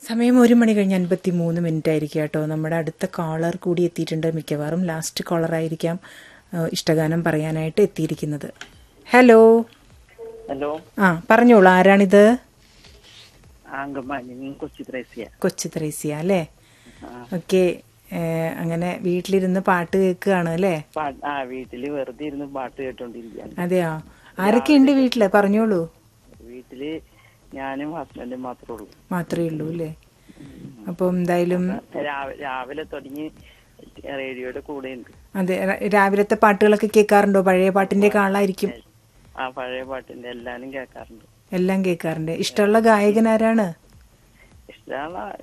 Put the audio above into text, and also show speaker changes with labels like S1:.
S1: സമയം ഒരു മണി കഴിഞ്ഞ് അൻപത്തി മൂന്ന് മിനിറ്റ് ആയിരിക്കും കേട്ടോ നമ്മുടെ അടുത്ത കോളർ കൂടി എത്തിയിട്ടുണ്ട് മിക്കവാറും ലാസ്റ്റ് കോളർ ആയിരിക്കാം ഏഹ്, ഇഷ്ടഗാനം പറയാനായിട്ട് എത്തിയിരിക്കുന്നത് ഹലോ
S2: ഹലോ
S1: ആ പറഞ്ഞോളൂ ആരാണിത്
S2: അങ്കമാലി കൊച്ചി ത്രേസ്യ
S1: കൊച്ചു ത്രേസ്യ അല്ലേ ഓക്കെ അങ്ങനെ വീട്ടിലിരുന്ന് പാട്ട് കേൾക്കുകയാണ് അല്ലേ
S2: പാ- ആ വീട്ടില് വെറുതെ ഇരുന്ന് പാട്ട് കേട്ടോണ്ടിരിക്കുകയാണ്
S1: അതെയോ ആരൊക്കെയുണ്ട് വീട്ടില് പറഞ്ഞോളൂ
S2: വീട്ടില് ഞാനും ഹസ്ബൻഡും മാത്രമേ ഉള്ളൂ
S1: മാത്രമേ ഉള്ളൂ അല്ലേ അപ്പോൾ എന്തായാലും
S2: രാവിലെ രാവിലെ തുടങ്ങി റേഡിയോയുടെ കൂടെ ഉണ്ട്
S1: അതെ ര- രാവിലത്തെ പാട്ടുകളൊക്കെ കേൾക്കാറുണ്ടോ പഴയ പാട്ടിന്റെ ആളായിരിക്കും
S2: ആ പഴയ പാട്ടിന്റെ എല്ലാരും കേൾക്കാറുണ്ട്
S1: എല്ലാം കേൾക്കാറുണ്ട് ഇഷ്ടമുള്ള ഗായകൻ ആരാണ്
S2: ഇഷ്ടമുള്ള